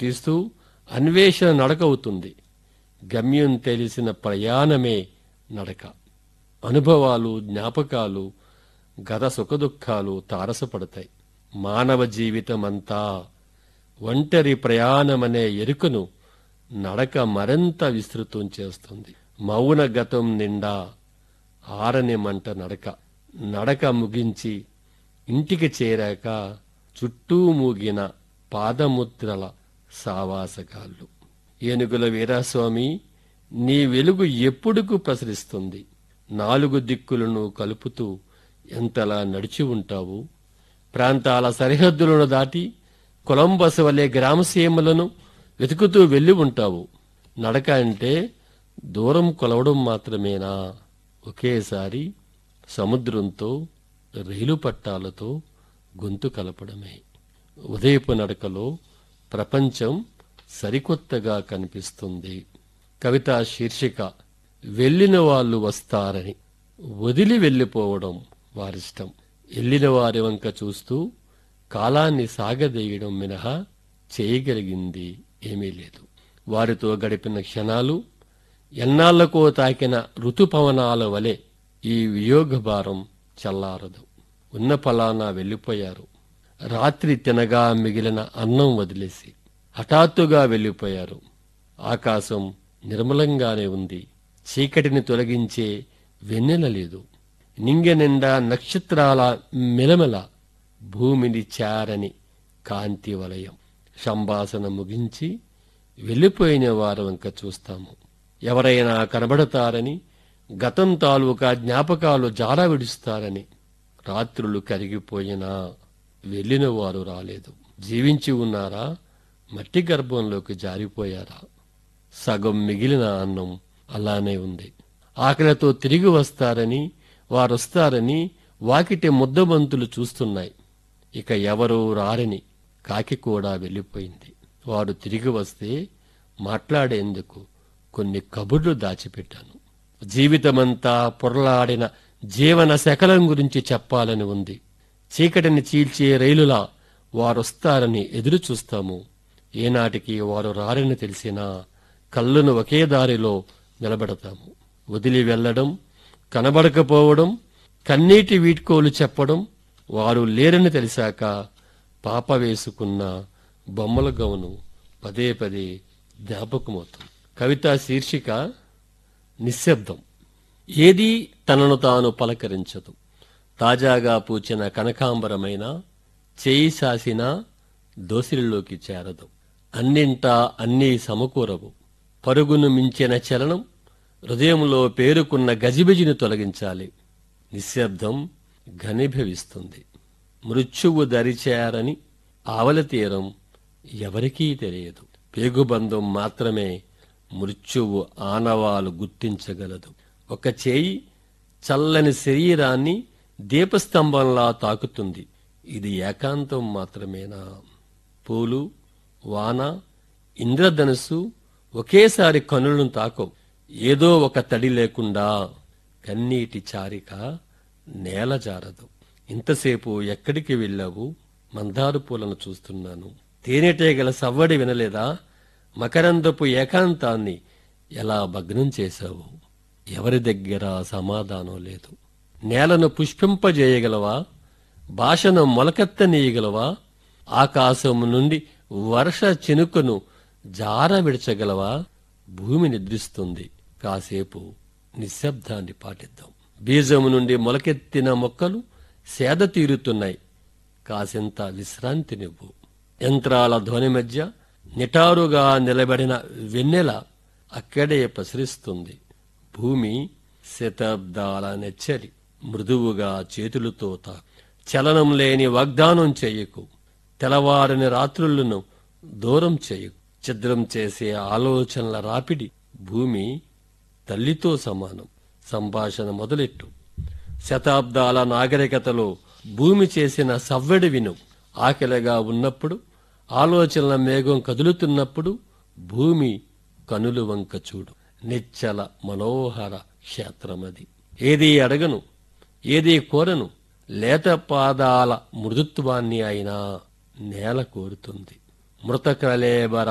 తీస్తూ అన్వేషణ నడకవుతుంది గమ్యం తెలిసిన ప్రయాణమే నడక అనుభవాలు జ్ఞాపకాలు గత సుఖదుఖాలు తారసపడతాయి మానవ జీవితమంతా ఒంటరి ప్రయాణమనే ఎరుకను నడక మరింత విస్తృతం చేస్తుంది మౌన గతం నిండా ఆరని మంట నడక నడక ముగించి ఇంటికి చేరాక చుట్టూ మూగిన పాదముద్రల సావాసగాళ్ళు ఏనుగుల వీరాస్వామి నీ వెలుగు ఎప్పుడుకు ప్రసరిస్తుంది నాలుగు దిక్కులను కలుపుతూ ఎంతలా నడిచి ఉంటావు ప్రాంతాల సరిహద్దులను దాటి కొలంబస్ వలె గ్రామసీమలను వెతుకుతూ వెళ్ళి ఉంటావు నడక అంటే దూరం కొలవడం మాత్రమేనా ఒకేసారి సముద్రంతో రైలు పట్టాలతో గొంతు కలపడమే ఉదయపు నడకలో ప్రపంచం సరికొత్తగా కనిపిస్తుంది కవిత శీర్షిక వెళ్ళిన వాళ్ళు వస్తారని వదిలి వెళ్ళిపోవడం వారిష్టం వెళ్ళిన వారి వంక చూస్తూ కాలాన్ని సాగదీయడం మినహా చేయగలిగింది ఏమీ లేదు వారితో గడిపిన క్షణాలు ఎన్నాళ్లకో తాకిన ఋతుపవనాల వలె ఈ వియోగ భారం చల్లారదు ఉన్న ఫలానా వెళ్ళిపోయారు రాత్రి తినగా మిగిలిన అన్నం వదిలేసి హఠాత్తుగా వెళ్ళిపోయారు ఆకాశం నిర్మలంగానే ఉంది చీకటిని తొలగించే వెన్నెల లేదు నింగె నిండా నక్షత్రాల మెలమెల భూమిని చారని కాంతి వలయం సంభాషణ ముగించి వెళ్ళిపోయిన వారి వంక చూస్తాము ఎవరైనా కనబడతారని గతం తాలూకా జ్ఞాపకాలు జారా విడుస్తారని రాత్రులు కరిగిపోయినా వెళ్ళిన వారు రాలేదు జీవించి ఉన్నారా మట్టి గర్భంలోకి జారిపోయారా సగం మిగిలిన అన్నం అలానే ఉంది ఆకలితో తిరిగి వస్తారని వారొస్తారని వాకిటి ముద్దబంతులు చూస్తున్నాయి ఇక ఎవరూ రారని కాకి కూడా వెళ్ళిపోయింది వారు తిరిగి వస్తే మాట్లాడేందుకు కొన్ని కబుర్లు దాచిపెట్టాను జీవితమంతా పొరలాడిన జీవన శకలం గురించి చెప్పాలని ఉంది చీకటిని చీల్చే రైలులా వారొస్తారని ఎదురు చూస్తాము ఏనాటికి వారు రారని తెలిసినా కళ్ళను ఒకే దారిలో నిలబెడతాము వదిలి వెళ్ళడం కనబడకపోవడం కన్నీటి వీడ్కోలు చెప్పడం వారు లేరని తెలిసాక పాప వేసుకున్న బొమ్మల గౌను పదే పదే జ్ఞాపకమవుతుంది కవిత శీర్షిక నిశ్శబ్దం ఏదీ తనను తాను పలకరించదు తాజాగా పూచిన కనకాంబరమైన చేయి సాసిన దోసిలిలోకి చేరదు అన్నింటా అన్నీ సమకూరవు పరుగును మించిన చలనం హృదయంలో పేరుకున్న గజిబిజిని తొలగించాలి నిశ్శబ్దం ఘనీభవిస్తుంది మృత్యువు దరిచేరని ఆవల తీరం ఎవరికీ తెలియదు పేగుబంధం మాత్రమే మృత్యువు ఆనవాలు గుర్తించగలదు ఒక చేయి చల్లని శరీరాన్ని దీపస్తంభంలా తాకుతుంది ఇది ఏకాంతం మాత్రమేనా పూలు వాన ఇంద్రధనుస్సు ఒకేసారి కనులను తాకవు ఏదో ఒక తడి లేకుండా కన్నీటి చారిక నేల జారదు ఇంతసేపు ఎక్కడికి వెళ్ళావు మందారు పూలను చూస్తున్నాను తేనెటీగల సవ్వడి వినలేదా మకరందపు ఏకాంతాన్ని ఎలా భగ్నం చేశావు ఎవరి దగ్గర సమాధానం లేదు నేలను పుష్పింపజేయగలవా భాషను మొలకెత్తనీయగలవా ఆకాశం నుండి వర్ష చినుకను జార విడచగలవా భూమి నిద్రిస్తుంది కాసేపు నిశ్శబ్దాన్ని పాటిద్దాం బీజము నుండి మొలకెత్తిన మొక్కలు సేద తీరుతున్నాయి కాసింత విశ్రాంతినివ్వు యంత్రాల ధ్వని మధ్య నిటారుగా నిలబడిన వెన్నెల అక్కడే ప్రసరిస్తుంది భూమి శతాబ్దాల నెచ్చరి మృదువుగా చేతులతో తా చలనం లేని వాగ్దానం చేయకు తెల్లవారని రాత్రులను దూరం చేయకు ఛిద్రం చేసే ఆలోచనల రాపిడి భూమి తల్లితో సమానం సంభాషణ మొదలెట్టు శతాబ్దాల నాగరికతలో భూమి చేసిన సవ్వడి విను ఆకలిగా ఉన్నప్పుడు ఆలోచనల మేఘం కదులుతున్నప్పుడు భూమి కనులు వంక చూడు నిచ్చల మనోహర క్షేత్రమది ఏదీ అడగను ఏదీ కోరను లేత పాదాల మృదుత్వాన్ని అయినా నేల కోరుతుంది మృత కళేబర